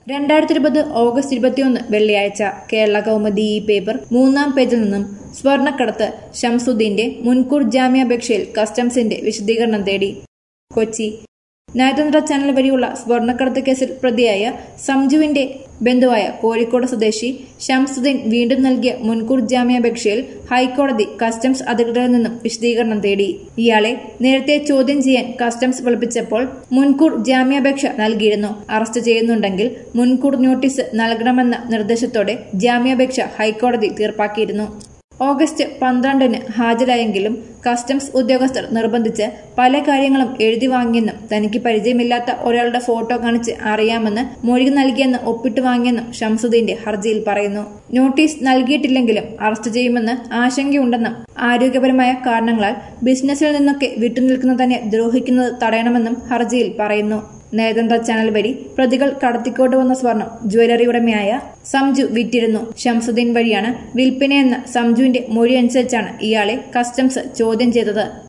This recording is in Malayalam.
രണ്ടായിരത്തി ഇരുപത് ഓഗസ്റ്റ് ഇരുപത്തിയൊന്ന് വെള്ളിയാഴ്ച കേരള കൗമുദി ഈ പേപ്പർ മൂന്നാം പേജിൽ നിന്നും സ്വർണ്ണക്കടത്ത് ഷംസുദ്ദീന്റെ മുൻകൂർ ജാമ്യാപേക്ഷയിൽ കസ്റ്റംസിന്റെ വിശദീകരണം തേടി കൊച്ചി നയതന്ത്ര ചാനൽ വഴിയുള്ള സ്വർണ്ണക്കടത്ത് കേസിൽ പ്രതിയായ സംജുവിന്റെ ബന്ധുവായ കോഴിക്കോട് സ്വദേശി ഷംസുദ്ദീൻ വീണ്ടും നൽകിയ മുൻകൂർ ജാമ്യാപേക്ഷയിൽ ഹൈക്കോടതി കസ്റ്റംസ് അധികൃതരിൽ നിന്നും വിശദീകരണം തേടി ഇയാളെ നേരത്തെ ചോദ്യം ചെയ്യാൻ കസ്റ്റംസ് വിളിപ്പിച്ചപ്പോൾ മുൻകൂർ ജാമ്യാപേക്ഷ നൽകിയിരുന്നു അറസ്റ്റ് ചെയ്യുന്നുണ്ടെങ്കിൽ മുൻകൂർ നോട്ടീസ് നൽകണമെന്ന നിർദ്ദേശത്തോടെ ജാമ്യാപേക്ഷ ഹൈക്കോടതി തീർപ്പാക്കിയിരുന്നു ഓഗസ്റ്റ് പന്ത്രണ്ടിന് ഹാജരായെങ്കിലും കസ്റ്റംസ് ഉദ്യോഗസ്ഥർ നിർബന്ധിച്ച് പല കാര്യങ്ങളും എഴുതി വാങ്ങിയെന്നും തനിക്ക് പരിചയമില്ലാത്ത ഒരാളുടെ ഫോട്ടോ കാണിച്ച് അറിയാമെന്ന് മൊഴി നൽകിയെന്ന് ഒപ്പിട്ട് വാങ്ങിയെന്നും ഷംസുദ്ദീന്റെ ഹർജിയിൽ പറയുന്നു നോട്ടീസ് നൽകിയിട്ടില്ലെങ്കിലും അറസ്റ്റ് ചെയ്യുമെന്ന് ആശങ്കയുണ്ടെന്നും ആരോഗ്യപരമായ കാരണങ്ങളാൽ ബിസിനസ്സിൽ നിന്നൊക്കെ വിട്ടുനിൽക്കുന്ന തന്നെ ദ്രോഹിക്കുന്നത് തടയണമെന്നും ഹർജിയിൽ പറയുന്നു നയതന്ത്ര ചാനൽ വഴി പ്രതികൾ കടത്തിക്കൊണ്ടുവന്ന സ്വർണം ജ്വല്ലറി ഉടമയായ സംജു വിറ്റിരുന്നു ഷംസുദ്ദീൻ വഴിയാണ് വിൽപ്പനയെന്ന സംജുവിന്റെ മൊഴി അനുസരിച്ചാണ് ഇയാളെ കസ്റ്റംസ് ചോദ്യം ചെയ്തത്